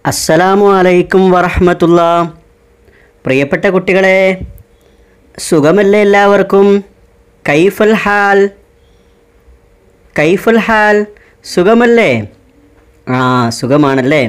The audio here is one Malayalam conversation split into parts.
അസ്സലാമു അലൈക്കും വറഹമത്തുള്ള പ്രിയപ്പെട്ട കുട്ടികളെ സുഖമല്ലേ എല്ലാവർക്കും കൈഫൽ ഹാൽ കൈഫൽ ഹാൽ സുഖമല്ലേ ആ സുഖമാണല്ലേ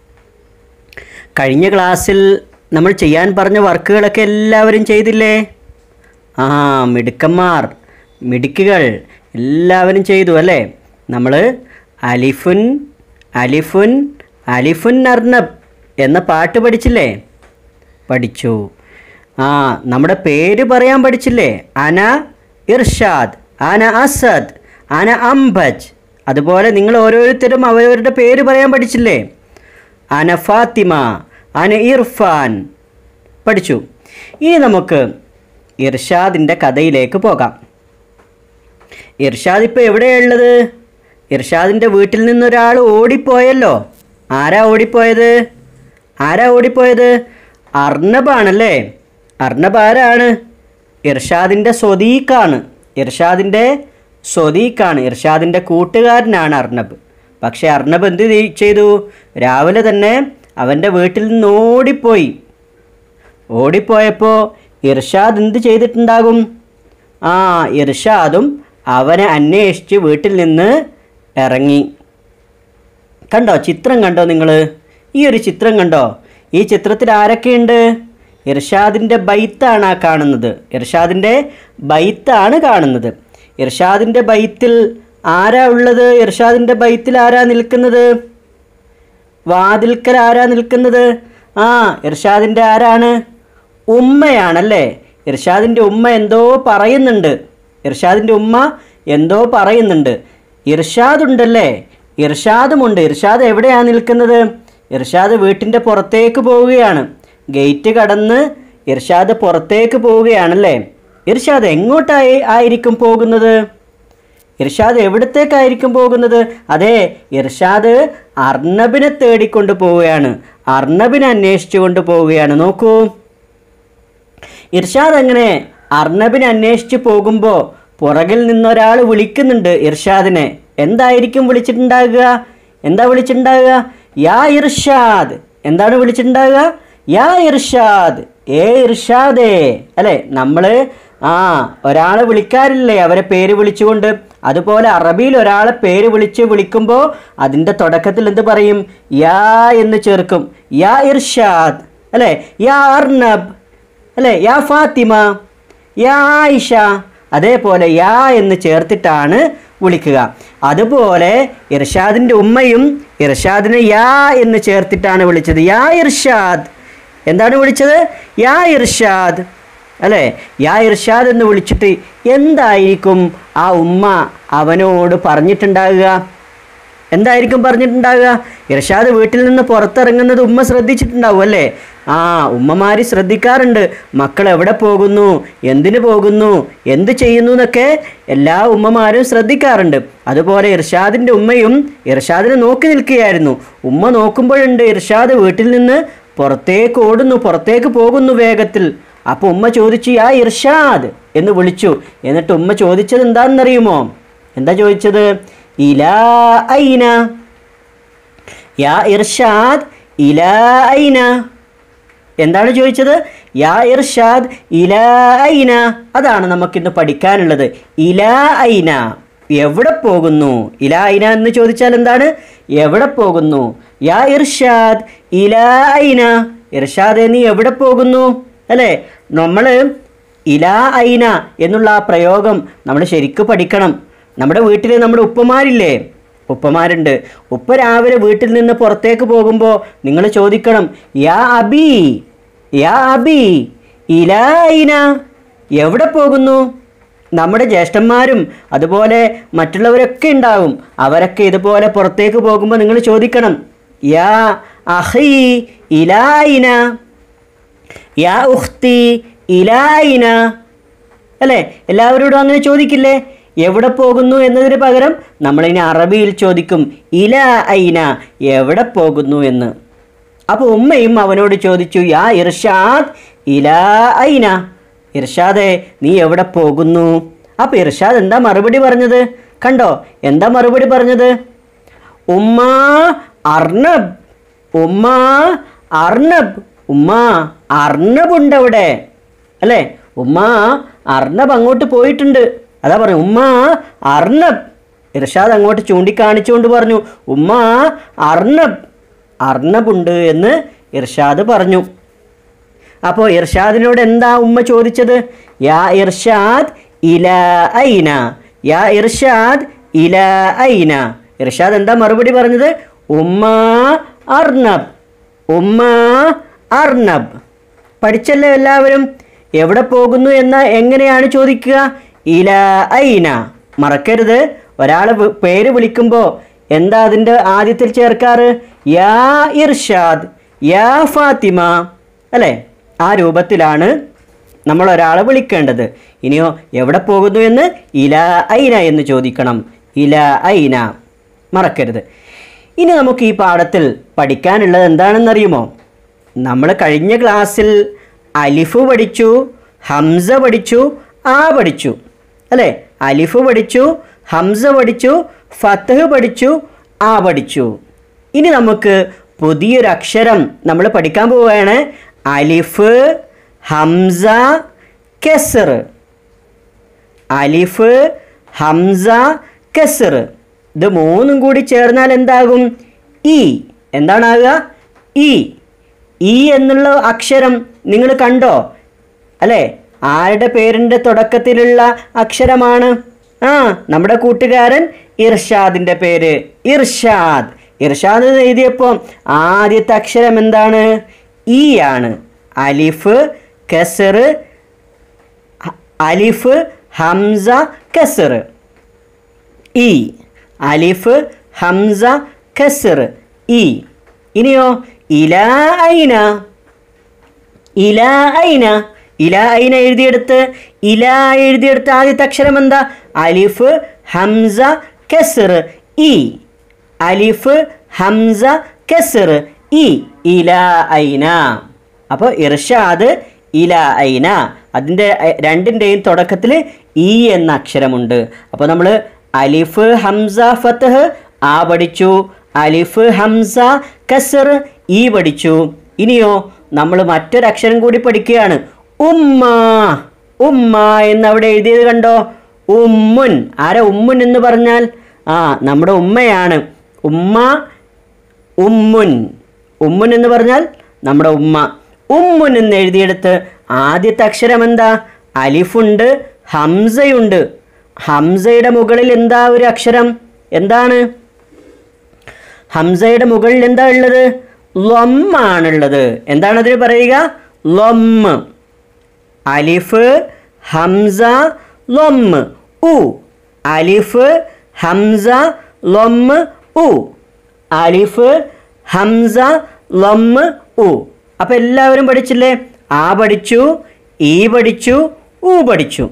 കഴിഞ്ഞ ക്ലാസ്സിൽ നമ്മൾ ചെയ്യാൻ പറഞ്ഞ വർക്കുകളൊക്കെ എല്ലാവരും ചെയ്തില്ലേ ആ മിടുക്കന്മാർ മിടുക്കുകൾ എല്ലാവരും ചെയ്തു അല്ലേ നമ്മൾ അലിഫുൻ അലിഫുൻ അലിഫുൻ അർണബ് എന്ന പാട്ട് പഠിച്ചില്ലേ പഠിച്ചു ആ നമ്മുടെ പേര് പറയാൻ പഠിച്ചില്ലേ അന ഇർഷാദ് അന അസദ് അന അംബജ് അതുപോലെ നിങ്ങൾ ഓരോരുത്തരും അവരവരുടെ പേര് പറയാൻ പഠിച്ചില്ലേ അന ഫാത്തിമ അന ഇർഫാൻ പഠിച്ചു ഇനി നമുക്ക് ഇർഷാദിൻ്റെ കഥയിലേക്ക് പോകാം ഇർഷാദ് ഇപ്പോൾ എവിടെയുള്ളത് ഇർഷാദിൻ്റെ വീട്ടിൽ നിന്നൊരാൾ ഓടിപ്പോയല്ലോ ആരാ ഓടിപ്പോയത് ആരാ ഓടിപ്പോയത് അർണബാണല്ലേ അർണബ് ആരാണ് ഇർഷാദിൻ്റെ സ്വദീഖാണ് ഇർഷാദിൻ്റെ സ്വദീഖാണ് ഇർഷാദിൻ്റെ കൂട്ടുകാരനാണ് അർണബ് പക്ഷേ അർണബ് എന്ത് ചെയ്- ചെയ്തു രാവിലെ തന്നെ അവൻ്റെ വീട്ടിൽ നിന്ന് ഓടിപ്പോയി ഓടിപ്പോയപ്പോൾ ഇർഷാദ് എന്ത് ചെയ്തിട്ടുണ്ടാകും ആ ഇർഷാദും അവനെ അന്വേഷിച്ച് വീട്ടിൽ നിന്ന് ഇറങ്ങി കണ്ടോ ചിത്രം കണ്ടോ നിങ്ങൾ ഈ ഒരു ചിത്രം കണ്ടോ ഈ ചിത്രത്തിൽ ആരൊക്കെയുണ്ട് ഇർഷാദിൻ്റെ ബൈത്താണ് ആ കാണുന്നത് ഇർഷാദിൻ്റെ ബൈത്താണ് കാണുന്നത് ഇർഷാദിൻ്റെ ബൈത്തിൽ ആരാ ഉള്ളത് ഇർഷാദിൻ്റെ ബൈത്തിൽ ആരാ നിൽക്കുന്നത് വാതിൽക്കൽ ആരാ നിൽക്കുന്നത് ആ ഇർഷാദിൻ്റെ ആരാണ് ഉമ്മയാണല്ലേ ഇർഷാദിൻ്റെ ഉമ്മ എന്തോ പറയുന്നുണ്ട് ഇർഷാദിൻ്റെ ഉമ്മ എന്തോ പറയുന്നുണ്ട് ഇർഷാദ് ഉണ്ടല്ലേ ഇർഷാദുമുണ്ട് ഇർഷാദ് എവിടെയാണ് നിൽക്കുന്നത് ഇർഷാദ് വീട്ടിൻ്റെ പുറത്തേക്ക് പോവുകയാണ് ഗേറ്റ് കടന്ന് ഇർഷാദ് പുറത്തേക്ക് പോവുകയാണല്ലേ ഇർഷാദ് എങ്ങോട്ടായി ആയിരിക്കും പോകുന്നത് ഇർഷാദ് എവിടത്തേക്കായിരിക്കും പോകുന്നത് അതെ ഇർഷാദ് അർണബിനെ തേടിക്കൊണ്ട് പോവുകയാണ് അർണബിനെ അന്വേഷിച്ചു കൊണ്ട് പോവുകയാണ് നോക്കൂ ഇർഷാദ് അങ്ങനെ അർണബിനെ അന്വേഷിച്ച് പോകുമ്പോൾ പുറകിൽ നിന്നൊരാൾ വിളിക്കുന്നുണ്ട് ഇർഷാദിനെ എന്തായിരിക്കും വിളിച്ചിട്ടുണ്ടാകുക എന്താ വിളിച്ചിട്ടുണ്ടാകുക യാ ഇർഷാദ് എന്താണ് വിളിച്ചിട്ടുണ്ടാകുക യാ ഇർഷാദ് ഏ ഇർഷാദേ അല്ലേ നമ്മൾ ആ ഒരാളെ വിളിക്കാറില്ലേ അവരെ പേര് വിളിച്ചുകൊണ്ട് അതുപോലെ അറബിയിൽ ഒരാളെ പേര് വിളിച്ച് വിളിക്കുമ്പോൾ അതിൻ്റെ തുടക്കത്തിൽ എന്ത് പറയും യാ എന്ന് ചേർക്കും യാ ഇർഷാദ് അല്ലേ യാ അർണബ് അല്ലേ യാ ഫാത്തിമ യാ ആയിഷ അതേപോലെ യാ എന്ന് ചേർത്തിട്ടാണ് വിളിക്കുക അതുപോലെ ഇർഷാദിൻ്റെ ഉമ്മയും ഇർഷാദിനെ യാ എന്ന് ചേർത്തിട്ടാണ് വിളിച്ചത് യാ ഇർഷാദ് എന്താണ് വിളിച്ചത് യാ ഇർഷാദ് അല്ലേ യാ ഇർഷാദ് എന്ന് വിളിച്ചിട്ട് എന്തായിരിക്കും ആ ഉമ്മ അവനോട് പറഞ്ഞിട്ടുണ്ടാകുക എന്തായിരിക്കും പറഞ്ഞിട്ടുണ്ടാകുക ഇർഷാദ് വീട്ടിൽ നിന്ന് പുറത്തിറങ്ങുന്നത് ഉമ്മ ശ്രദ്ധിച്ചിട്ടുണ്ടാവും അല്ലേ ആ ഉമ്മമാർ ശ്രദ്ധിക്കാറുണ്ട് മക്കൾ എവിടെ പോകുന്നു എന്തിനു പോകുന്നു എന്ത് ചെയ്യുന്നു എന്നൊക്കെ എല്ലാ ഉമ്മമാരും ശ്രദ്ധിക്കാറുണ്ട് അതുപോലെ ഇർഷാദിൻ്റെ ഉമ്മയും ഇർഷാദിനെ നോക്കി നിൽക്കുകയായിരുന്നു ഉമ്മ നോക്കുമ്പോഴുണ്ട് ഇർഷാദ് വീട്ടിൽ നിന്ന് പുറത്തേക്ക് ഓടുന്നു പുറത്തേക്ക് പോകുന്നു വേഗത്തിൽ അപ്പോൾ ഉമ്മ ചോദിച്ചു യാ ഇർഷാദ് എന്ന് വിളിച്ചു എന്നിട്ട് ഉമ്മ ചോദിച്ചത് എന്താണെന്നറിയുമോ എന്താ ചോദിച്ചത് ഇലാ ഐന യാ ഇർഷാദ് ഇലാ ഐന എന്താണ് ചോദിച്ചത് യാ ഇർഷാദ് ഇലാ ഐന അതാണ് നമുക്കിന്ന് പഠിക്കാനുള്ളത് ഇലാ ഐന എവിടെ പോകുന്നു ഇലാ ഐന എന്ന് ചോദിച്ചാൽ എന്താണ് എവിടെ പോകുന്നു യാ ഇർഷാദ് ഇലാ ഐന ഇർഷാദ് നീ എവിടെ പോകുന്നു അല്ലേ നമ്മൾ ഇലാ ഐന എന്നുള്ള ആ പ്രയോഗം നമ്മൾ ശരിക്കും പഠിക്കണം നമ്മുടെ വീട്ടിൽ നമ്മുടെ ഉപ്പമാരില്ലേ ഉപ്പമാരുണ്ട് ഉപ്പ രാവിലെ വീട്ടിൽ നിന്ന് പുറത്തേക്ക് പോകുമ്പോൾ നിങ്ങൾ ചോദിക്കണം യാ അബി യാ അബി ഇലാ ഐന എവിടെ പോകുന്നു നമ്മുടെ ജ്യേഷ്ഠന്മാരും അതുപോലെ മറ്റുള്ളവരൊക്കെ ഉണ്ടാവും അവരൊക്കെ ഇതുപോലെ പുറത്തേക്ക് പോകുമ്പോൾ നിങ്ങൾ ചോദിക്കണം യാ അഹി ഇലായിന യാ ഉഖ്തി ഇലായിന അല്ലേ എല്ലാവരോടും അങ്ങനെ ചോദിക്കില്ലേ എവിടെ പോകുന്നു എന്നതിന് പകരം നമ്മളിനി അറബിയിൽ ചോദിക്കും ഇല ഐന എവിടെ പോകുന്നു എന്ന് അപ്പോൾ ഉമ്മയും അവനോട് ചോദിച്ചു യാ ഇർഷാദ് ഇല ഐന ഇർഷാദെ നീ എവിടെ പോകുന്നു അപ്പോൾ ഇർഷാദ് എന്താ മറുപടി പറഞ്ഞത് കണ്ടോ എന്താ മറുപടി പറഞ്ഞത് ഉമ്മ അർണബ് ഉമ്മ അർണബ് ഉമ്മ അർണബ് ഉണ്ട് അവിടെ അല്ലേ ഉമ്മ അർണബ് അങ്ങോട്ട് പോയിട്ടുണ്ട് അതാ പറഞ്ഞു ഉമ്മ അർണബ് ഇർഷാദ് അങ്ങോട്ട് ചൂണ്ടിക്കാണിച്ചുകൊണ്ട് പറഞ്ഞു ഉമ്മ അർണബ് അർണബ് ഉണ്ട് എന്ന് ഇർഷാദ് പറഞ്ഞു അപ്പോൾ ഇർഷാദിനോട് എന്താ ഉമ്മ ചോദിച്ചത് യാ ഇർഷാദ് ഇല ഐന യാ ഇർഷാദ് ഇല ഐന ഇർഷാദ് എന്താ മറുപടി പറഞ്ഞത് ഉമ്മ അർണബ് ഉമ്മ അർണബ് പഠിച്ചല്ലേ എല്ലാവരും എവിടെ പോകുന്നു എന്ന എങ്ങനെയാണ് ചോദിക്കുക ഇല ഐന മറക്കരുത് ഒരാൾ പേര് വിളിക്കുമ്പോൾ എന്താ അതിൻ്റെ ആദ്യത്തിൽ ചേർക്കാറ് യാ ഇർഷാദ് യാ ഫാത്തിമ അല്ലേ ആ രൂപത്തിലാണ് നമ്മൾ ഒരാളെ വിളിക്കേണ്ടത് ഇനിയോ എവിടെ പോകുന്നു എന്ന് ഇല ഐന എന്ന് ചോദിക്കണം ഇല ഐന മറക്കരുത് ഇനി നമുക്ക് ഈ പാഠത്തിൽ പഠിക്കാനുള്ളത് എന്താണെന്നറിയുമോ നമ്മൾ കഴിഞ്ഞ ക്ലാസ്സിൽ അലിഫ് പഠിച്ചു ഹംസ പഠിച്ചു ആ പഠിച്ചു അല്ലേ അലിഫ് പഠിച്ചു ഹംസ പഠിച്ചു ഫത്തഹ് പഠിച്ചു ആ പഠിച്ചു ഇനി നമുക്ക് പുതിയൊരു അക്ഷരം നമ്മൾ പഠിക്കാൻ പോവുകയാണ് അലിഫ് ഹംസ കെസർ അലിഫ് ഹംസ കെസർ ഇത് മൂന്നും കൂടി ചേർന്നാൽ എന്താകും ഇ എന്താണാകുക ഇ ഇ എന്നുള്ള അക്ഷരം നിങ്ങൾ കണ്ടോ അല്ലേ ആരുടെ പേരിൻ്റെ തുടക്കത്തിലുള്ള അക്ഷരമാണ് ആ നമ്മുടെ കൂട്ടുകാരൻ ഇർഷാദിൻ്റെ പേര് ഇർഷാദ് ഇർഷാദ് എന്ന് എഴുതിയപ്പോൾ ആദ്യത്തെ അക്ഷരം എന്താണ് ഇ ആണ് അലിഫ് കെസർ അലിഫ് ഹംസ കെസർ ഇ അലിഫ് ഹംസ കെസർ ഇ ഇനിയോ ഇല ഐന ഇല ഐന ഇല ഐന എഴുതിയെടുത്ത് ഇല എഴുതിയെടുത്ത് ആദ്യത്തെ അക്ഷരം എന്താ അലിഫ് ഹംസ കെസർ ഇ അലിഫ് ഹംസ കെസർ ഇ ഇല ഐന അപ്പോൾ ഇർഷാദ് ഇല ഐന അതിൻ്റെ എ, രണ്ടിൻ്റെയും തുടക്കത്തിൽ ഇ എന്ന അക്ഷരമുണ്ട് അപ്പോൾ നമ്മൾ അലിഫ് ഹംസ ഫത്തഹ് ആ പഠിച്ചു അലിഫ് ഹംസ കസർ ഈ പഠിച്ചു ഇനിയോ നമ്മൾ മറ്റൊരക്ഷരം കൂടി പഠിക്കുകയാണ് ഉമ്മ ഉമ്മ എന്ന് അവിടെ എഴുതിയത് കണ്ടോ ഉമ്മുൻ ആരാ ഉമ്മുൻ എന്ന് പറഞ്ഞാൽ ആ നമ്മുടെ ഉമ്മയാണ് ഉമ്മ ഉമ്മുൻ ഉമ്മുൻ എന്ന് പറഞ്ഞാൽ നമ്മുടെ ഉമ്മ ഉമ്മുൻ എന്ന് എഴുതിയെടുത്ത് ആദ്യത്തെ അക്ഷരം എന്താ അലിഫുണ്ട് ഹംസയുണ്ട് ഹംസയുടെ മുകളിൽ എന്താ ഒരു അക്ഷരം എന്താണ് ഹംസയുടെ മുകളിൽ എന്താ ഉള്ളത് ലൊമ്മാണുള്ളത് എന്താണ് അതിന് പറയുക ലൊമ്മ് അലിഫ് ഹംസ ലൊമ്മ് ഉ അലിഫ് ഹംസ ലൊമ്മ് ഉ അലിഫ് ഹംസ ലൊമ്മ് ഉ അപ്പം എല്ലാവരും പഠിച്ചില്ലേ ആ പഠിച്ചു ഈ പഠിച്ചു ഉ പഠിച്ചു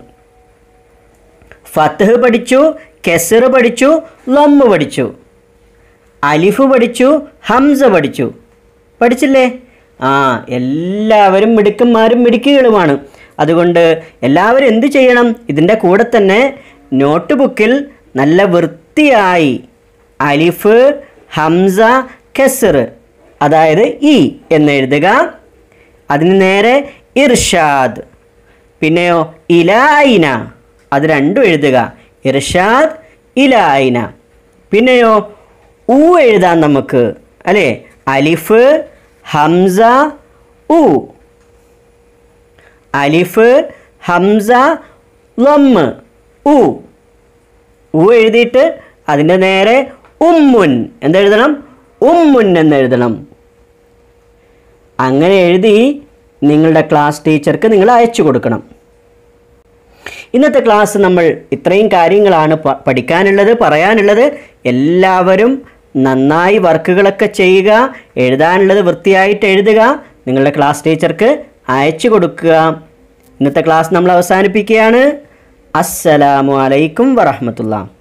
ഫത്തഹ് പഠിച്ചു കെസർ പഠിച്ചു ലൊമ്മ് പഠിച്ചു അലിഫ് പഠിച്ചു ഹംസ പഠിച്ചു പഠിച്ചില്ലേ ആ എല്ലാവരും മിടുക്കന്മാരും മിടുക്കികളുമാണ് അതുകൊണ്ട് എല്ലാവരും എന്ത് ചെയ്യണം ഇതിൻ്റെ കൂടെ തന്നെ നോട്ട് ബുക്കിൽ നല്ല വൃത്തിയായി അലിഫ് ഹംസ കെസർ അതായത് ഇ എന്ന് എഴുതുക അതിന് നേരെ ഇർഷാദ് പിന്നെയോ ഇല ഐന അത് രണ്ടും എഴുതുക ഇർഷാദ് ഇല ഐന പിന്നെയോ ഉ എഴുതാം നമുക്ക് അല്ലേ അലിഫ് ഹംസ ഉ അലിഫ് ഹംസ ലൊമ്മ് ഉ ഉ എഴുതിയിട്ട് അതിൻ്റെ നേരെ ഉമ്മുൻ എന്തെഴുതണം ഉമ്മുൻ എന്ന് എഴുതണം അങ്ങനെ എഴുതി നിങ്ങളുടെ ക്ലാസ് ടീച്ചർക്ക് നിങ്ങൾ അയച്ചു കൊടുക്കണം ഇന്നത്തെ ക്ലാസ് നമ്മൾ ഇത്രയും കാര്യങ്ങളാണ് പ- പഠിക്കാനുള്ളത് പറയാനുള്ളത് എല്ലാവരും നന്നായി വർക്കുകളൊക്കെ ചെയ്യുക എഴുതാനുള്ളത് വൃത്തിയായിട്ട് എഴുതുക നിങ്ങളുടെ ക്ലാസ് ടീച്ചർക്ക് അയച്ചു കൊടുക്കുക ഇന്നത്തെ ക്ലാസ് നമ്മൾ അവസാനിപ്പിക്കുകയാണ് അസ്സലാമു അലൈക്കും വറഹമത്തുള്ള